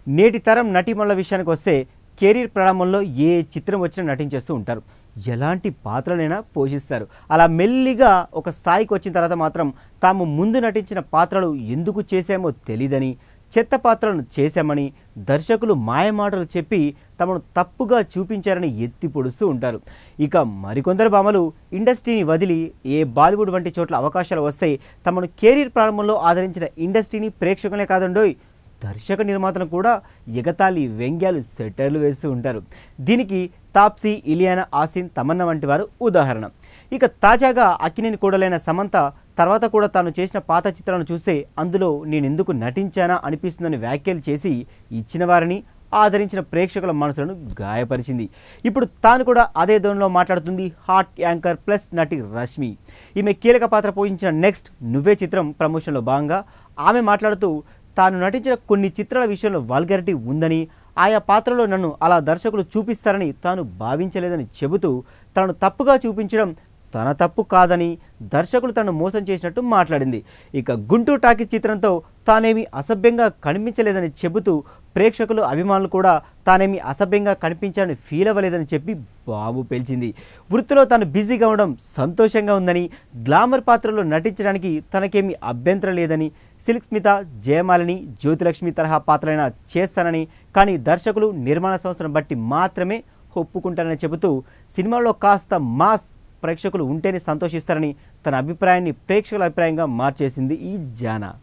నేటి తరం నటీమణుల విషయానికి వస్తే కెరీర్ ప్రారంభంలో ఏ చిత్రం వచ్చినా నటించేస్తూ ఉంటారు ఎలాంటి పాత్రలైనా పోషిస్తారు అలా మెల్లిగా ఒక స్థాయికి వచ్చిన తర్వాత మాత్రం తాము ముందు నటించిన పాత్రలు ఎందుకు చేశామో తెలీదని చెత్త పాత్రలను చేశామని దర్శకులు మాయమాటలు చెప్పి తమను తప్పుగా చూపించారని ఎత్తి పొడుస్తూ ఉంటారు ఇక మరికొందరు భామలు ఇండస్ట్రీని వదిలి ఏ బాలీవుడ్ వంటి చోట్ల అవకాశాలు వస్తే తమను కెరీర్ ప్రారంభంలో ఆదరించిన ఇండస్ట్రీని ప్రేక్షకులే కాదండోయ్ దర్శక నిర్మాతలు కూడా ఎగతాళి వ్యంగ్యాలు సెటర్లు వేస్తూ ఉంటారు దీనికి తాప్సీ ఇలియానా ఆసిన్ తమన్నా వంటి వారు ఉదాహరణ ఇక తాజాగా అక్కినేని కూడలైన సమంత తర్వాత కూడా తాను చేసిన పాత చిత్రాలను చూస్తే అందులో నేను ఎందుకు నటించానా అనిపిస్తుందని వ్యాఖ్యలు చేసి ఇచ్చిన వారిని ఆదరించిన ప్రేక్షకుల మనసులను గాయపరిచింది ఇప్పుడు తాను కూడా అదే ధోరణిలో మాట్లాడుతుంది హాట్ యాంకర్ ప్లస్ నటి రష్మి ఈమె కీలక పాత్ర పోషించిన నెక్స్ట్ నువ్వే చిత్రం ప్రమోషన్లో భాగంగా ఆమె మాట్లాడుతూ తాను నటించిన కొన్ని చిత్రాల విషయంలో వాల్గారిటీ ఉందని ఆయా పాత్రలో నన్ను అలా దర్శకులు చూపిస్తారని తాను భావించలేదని చెబుతూ తనను తప్పుగా చూపించడం తన తప్పు కాదని దర్శకులు తనను మోసం చేసినట్టు మాట్లాడింది ఇక గుంటూరు టాకీస్ చిత్రంతో తానేమి అసభ్యంగా కనిపించలేదని చెబుతూ ప్రేక్షకులు అభిమానులు కూడా తానేమి అసభ్యంగా కనిపించాలని ఫీల్ అవ్వలేదని చెప్పి బాంబు పేల్చింది వృత్తిలో తాను బిజీగా ఉండడం సంతోషంగా ఉందని గ్లామర్ పాత్రలో నటించడానికి తనకేమీ అభ్యంతరం లేదని సిల్క్ స్మిత జయమాలిని జ్యోతిలక్ష్మి తరహా పాత్రలైనా చేస్తానని కానీ దర్శకులు నిర్మాణ సంస్థను బట్టి మాత్రమే ఒప్పుకుంటారని చెబుతూ సినిమాలో కాస్త మాస్ ప్రేక్షకులు ఉంటేనే సంతోషిస్తారని తన అభిప్రాయాన్ని ప్రేక్షకుల అభిప్రాయంగా మార్చేసింది ఈ జానా